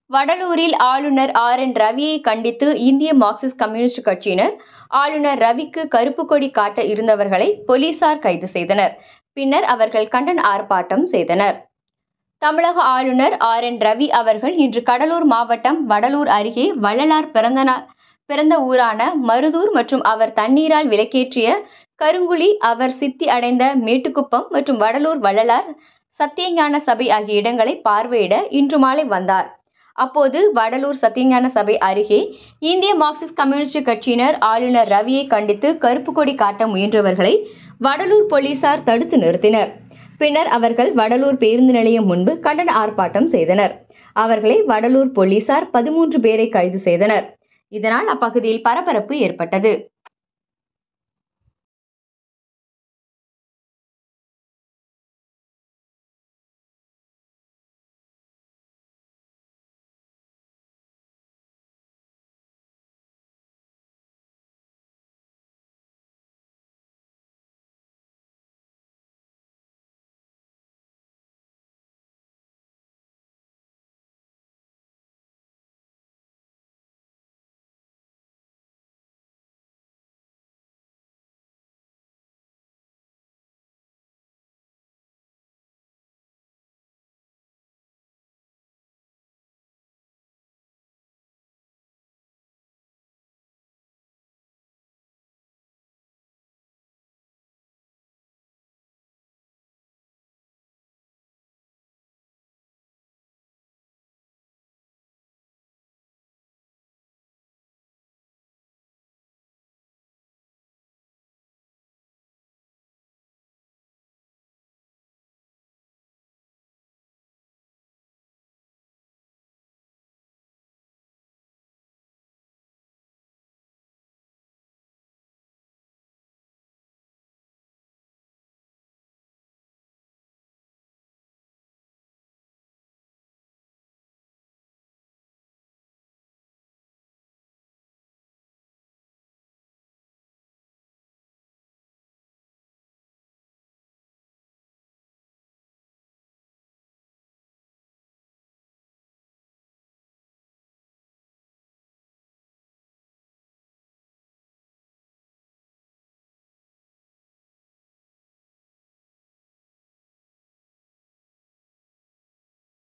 வடலூரில் ஆளுநர் R N ரவியை கண்டித்து இந்திய மார்க்சிஸ்ட் கம்யூனிஸ்ட் கட்சியினர் ஆளுநர் ரவிக்கு கருப்பு கொடி காட்ட இருந்தவர்களை போலீசார் கைது செய்தனர் பின்னர் அவர்கள் கண்டன ஆர்ப்பாட்டம் செய்தனர் தமிழக ஆளுநர் ஆர் என் ரவி அவர்கள் இன்று கடலூர் மாவட்டம் வடலூர் அருகே வள்ளலார் பிறந்த நாள் பிறந்த ஊரான மருதூர் மற்றும் அவர் தண்ணீரால் விலக்கேற்றிய கருங்குழி அவர் சித்தி அடைந்த மேட்டுக்குப்பம் மற்றும் வடலூர் வள்ளலார் சத்தியஞான சபை ஆகிய இடங்களை பார்வையிட இன்று மாலை வந்தார் அப்போது வடலூர் சத்தியஞான சபை அருகே இந்திய மார்க்சிஸ்ட் கம்யூனிஸ்ட் கட்சியினர் ஆளுநர் ரவியை கண்டித்து கருப்பு கொடி காட்ட முயன்றவர்களை வடலூர் போலீசார் தடுத்து நிறுத்தினர் பின்னர் அவர்கள் வடலூர் பேருந்து நிலையம் முன்பு கண்டன ஆர்ப்பாட்டம் செய்தனர் அவர்களை வடலூர் போலீசார் பதிமூன்று பேரை கைது செய்தனர் இதனால் அப்பகுதியில் பரபரப்பு ஏற்பட்டது